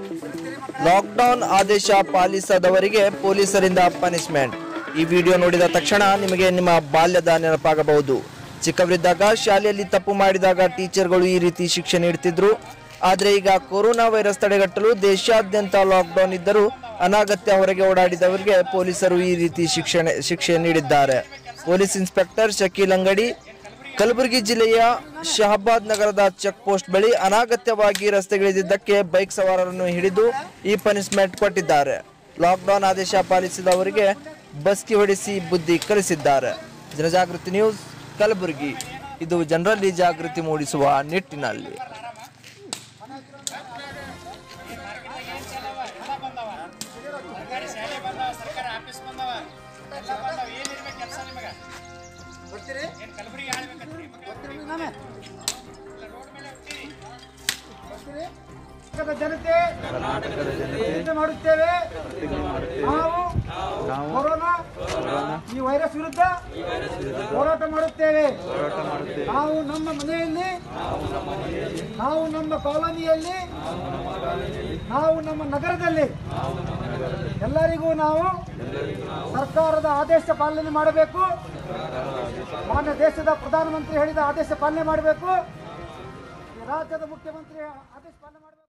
lockdown ಆದೇಶ ಪಾಲಿಸದವರಿಗೆ ಪೊಲೀಸರಿಂದ punishment ಈ ವಿಡಿಯೋ ನೋಡಿದ ತಕ್ಷಣ ನಿಮಗೆ ನಿಮ್ಮ ಬಾಲ್ಯದ ನೆನಪಾಗಬಹುದು ಚಿಕ್ಕವರಿದ್ದಾಗ ಶಾಲೆಯಲ್ಲಿ ತಪ್ಪು ಮಾಡಿದಾಗ ಟೀಚರ್ಗಳು ಈ ರೀತಿ ಶಿಕ್ಷೆ ನೀಡುತ್ತಿದ್ರು ಆದರೆ ಈಗ ಕೊರೋನಾ ವೈರಸ್ ತಡೆಗಟ್ಟಲು ದೇಶಾದ್ಯಂತ ಲಾಕ್ಡೌನ್ ಇದ್ದರೂ ಅನಗತ್ಯ ಹೊರಗೆ ಓಡಾಡಿದವರಿಗೆ ಪೊಲೀಸರು ಈ ರೀತಿ ಶಿಕ್ಷಣೆ ಶಿಕ್ಷೆ ನೀಡಿದ್ದಾರೆ ಪೊಲೀಸ್ ಇನ್ಸ್ಪೆಕ್ಟರ್ ಶಕೀಲ್ ಅಂಗಡಿ ಕಲಬುರಗಿ ಜಿಲ್ಲೆಯ ಶಹಬಾದ್ ನಗರದ ಚೆಕ್ ಪೋಸ್ಟ್ ಬಳಿ ಅನಾಗತ್ಯವಾಗಿ ರಸ್ತೆಗಿಳಿದಿದ್ದಕ್ಕೆ ಬೈಕ್ ಸವಾರರನ್ನು ಹಿಡಿದು ಈ ಪನಿಷ್ಮೆಂಟ್ ಕೊಟ್ಟಿದ್ದಾರೆ ಲಾಕ್ಡೌನ್ ಆದೇಶ ಪಾಲಿಸಿದವರಿಗೆ ಬಸ್ಕಿ ಹೊಡಿಸಿ ಬುದ್ಧಿ ಕಲಿಸಿದ್ದಾರೆ ಜನಜಾಗೃತಿ ನ್ಯೂಸ್ ಕಲಬುರಗಿ ಇದು ಜನರಲ್ಲಿ ಜಾಗೃತಿ ಮೂಡಿಸುವ ನಿಟ್ಟಿನಲ್ಲಿ ಸರ್ಕಾರಿ ಶಾಲೆ ಬಂದವ ಸರ್ಕಾರಿ ಆಫೀಸ್ ಬಂದವ ಎಲ್ಲ ಬಂದವ ಏನಿರ್ಬೇಕು ಕೆಲಸ ನಿಮಗ ಏನ್ ಕಲಬುರಗಿ ಆಳ್ಬೇಕಂತ್ರಿ ಕರ್ನಾಟಕದ ಜನತೆ ಪ್ರತಿಜ್ಞೆ ಮಾಡುತ್ತೇವೆ ನಾವು ಕೊರೋನಾ ಈ ವೈರಸ್ ವಿರುದ್ಧ ಹೋರಾಟ ಮಾಡುತ್ತೇವೆ ನಾವು ನಮ್ಮ ಮನೆಯಲ್ಲಿ ನಾವು ನಮ್ಮ ಕಾಲೋನಿಯಲ್ಲಿ ನಾವು ನಮ್ಮ ನಗರದಲ್ಲಿ ಎಲ್ಲರಿಗೂ ನಾವು ಸರ್ಕಾರದ ಆದೇಶ ಪಾಲನೆ ಮಾಡಬೇಕು ಮಾನ್ಯ ದೇಶದ ಪ್ರಧಾನಮಂತ್ರಿ ಹೇಳಿದ ಆದೇಶ ಪಾಲನೆ ಮಾಡಬೇಕು ರಾಜ್ಯದ ಮುಖ್ಯಮಂತ್ರಿ ಆದೇಶ ಪಾಲನೆ ಮಾಡಬೇಕು